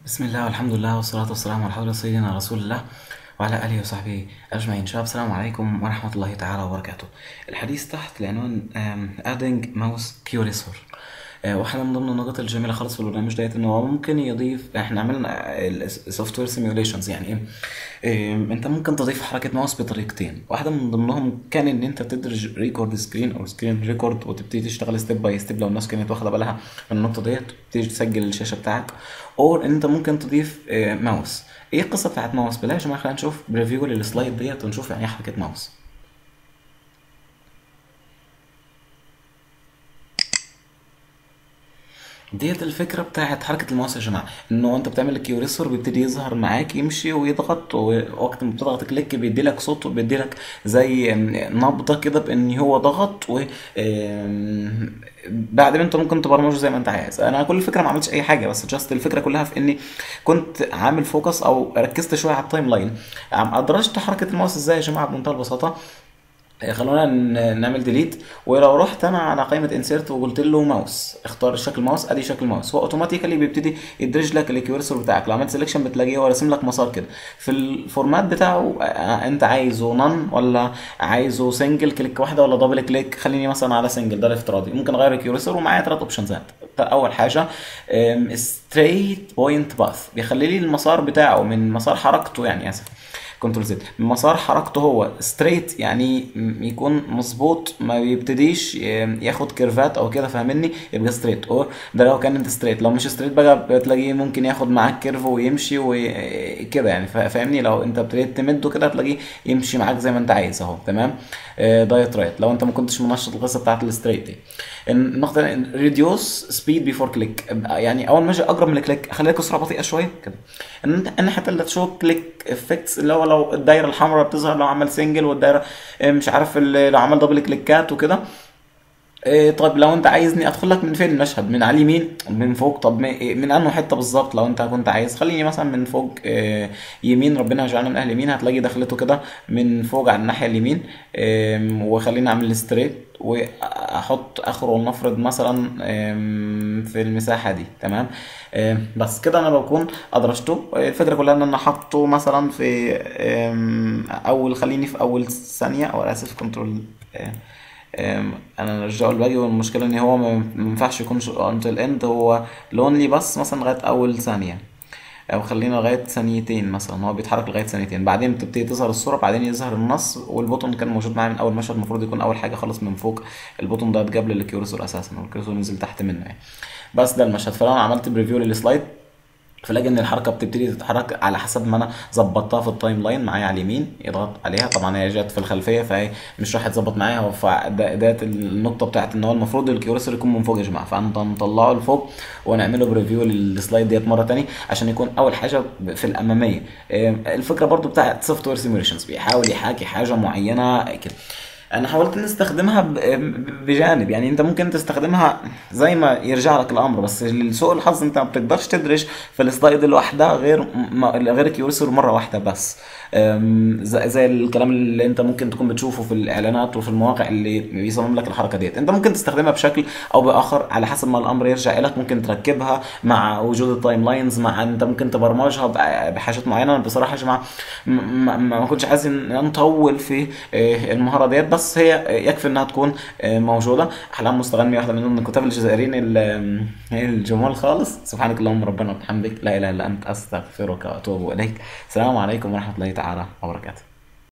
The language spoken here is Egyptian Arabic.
بسم الله والحمد لله والصلاة والسلام على حضرة سيدنا رسول الله وعلى آله وصحبه أجمعين شباب السلام عليكم ورحمة الله تعالى وبركاته الحديث تحت العنوان آم، adding mouse cursor آه، واحدة من ضمن النقط الجميلة خالص في البرنامج ديت إنه هو ممكن يضيف إحنا عملنا السوفت وير سيميوليشنز يعني إيه؟ آم، أنت ممكن تضيف حركة ماوس بطريقتين واحدة من ضمنهم كان إن أنت تدرج ريكورد سكرين أو سكرين ريكورد وتبتدي تشتغل ستيب باي ستيب لو الناس كانت واخدة بالها من النقطة ديت تبتدي تسجل الشاشة بتاعك أو إن أنت ممكن تضيف آه، ماوس إيه القصة بتاعت ماوس؟ بالله يا جماعة خلينا نشوف بريفيو للسلايد ديت ونشوف يعني إيه حركة ماوس ديت الفكرة بتاعت حركة الماوس يا جماعة انه انت بتعمل الكيوريسور بيبتدي يظهر معاك يمشي ويضغط ووقت ما بتضغط كليك بيدي لك صوت وبيدي لك زي نبضة كده بان هو ضغط و آم، بعد ما انت ممكن تبرمجه زي ما انت عايز انا كل الفكرة ما عملتش اي حاجة بس جاست الفكرة كلها في اني كنت عامل فوكس او ركزت شوية على التايم لاين عم ادرجت حركة الماوس ازاي يا جماعة بمنتهى البساطة خلونا ن- نعمل ديليت ولو رحت انا على قائمه انسيرت وقلت له ماوس اختار الشكل ماوس ادي شكل ماوس هو اوتوماتيكالي بيبتدي يدرج لك الكيورسور بتاعك لو عملت سيلكشن بتلاقيه هو راسم لك مسار كده في الفورمات بتاعه آه، انت عايزه نون ولا عايزه سنجل كليك واحده ولا دبل كليك خليني مثلا على سنجل ده الافتراضي ممكن اغير الكيورسور ومعايا ثلاث اوبشنزات اول حاجه ستريت بوينت باث بيخلي لي المسار بتاعه من مسار حركته يعني اسف كنترول زد مسار حركته هو ستريت يعني م- يكون مظبوط ما بيبتديش ي- ياخد كيرفات او كده فاهمني يبقى ستريت او ده لو كان انت ستريت لو مش ستريت بقى بتلاقيه ممكن ياخد معاك كيرف ويمشي وكده يعني فا- فاهمني لو انت ابتديت تمده كده هتلاقيه يمشي معاك زي ما انت عايز اهو تمام دايت رايت لو انت ما كنتش منشط القصه بتاعت الستريت دي النقطه ريديوس سبيد بيفور كليك يعني اول ما اجي اقرب من الكليك اخليها كسره بطيئه شويه كده ان انت ان حتى اللي تشو كليك افكتس اللي هو لو الدايره الحمراء بتظهر لو عمل سنجل والدايره آه، مش عارف ال- لو عمل دبل كليكات وكده إيه طيب لو انت عايزني ادخل لك من فين المشهد من على اليمين من فوق طب من, إيه من انه حته بالظبط لو انت كنت عايز خليني مثلا من فوق إيه يمين ربنا يجعلنا من اهل اليمين هتلاقي دخلته كده من فوق على الناحيه اليمين إيه وخليني اعمل ستريت واحط اخره ولنفرض مثلا إيه في المساحه دي تمام إيه بس كده انا بكون ادرجته الفكره كلها ان انا حاطه مثلا في إيه اول خليني في اول ثانيه او اسف كنترول إيه أم، انا رجعه الباقي والمشكله ان هو ما ما ينفعش يكون until end هو لونلي بس مثلا لغايه اول ثانيه او خلينا لغايه ثانيتين مثلا هو بيتحرك لغايه ثانيتين بعدين بتبتدي تظهر الصوره بعدين يظهر النص والبوتون كان موجود معايا من اول مشهد المفروض يكون اول حاجه خالص من فوق البوتون ده قبل الكيورسور اساسا والكيورسور نزل تحت منه يعني بس ده المشهد فلو انا عملت بريفيو للسلايد فلاقي ان الحركه بتبتدي تتحرك على حسب ما انا ظبطتها في التايم لاين معايا على اليمين يضغط عليها طبعا هي جت في الخلفيه فهي مش راح تظبط معايا هو فده ديت النقطه بتاعت ان هو المفروض الكيورسور يكون من فوق يا جماعه فانت نطلعه لفوق ونعمله بريفيو للسلايد ديت مره تاني عشان يكون اول حاجه في الاماميه إيه، الفكره برضو بتاعت سوفت وير سيميوليشنز بيحاول يحاكي حاجه معينه كده انا حاولت ان استخدمها ب- بجانب يعني انت ممكن تستخدمها زي ما يرجع لك الامر بس لسوء الحظ انت ما بتقدرش تدرج في السلايد لوحدها غير م- غير كيورسور مره واحده بس أم، زي زي الكلام اللي انت ممكن تكون بتشوفه في الاعلانات وفي المواقع اللي بيصمم لك الحركه ديت انت ممكن تستخدمها بشكل او باخر على حسب ما الامر يرجع لك ممكن تركبها مع وجود التايم لاينز مع انت ممكن تبرمجها ب- بحاجات معينه انا بصراحه يا جماعه م- ما ما ما كنتش عايز ان نطول في آه، المهاره ديت بس هي يكفي انها تكون آه، موجوده احلام مستغني واحده من الكتاب الجزائريين ال- الجمال خالص سبحانك اللهم ربنا وبحمدك لا اله الا انت استغفرك واتوب اليك السلام عليكم ورحمه الله تعالى وبركاته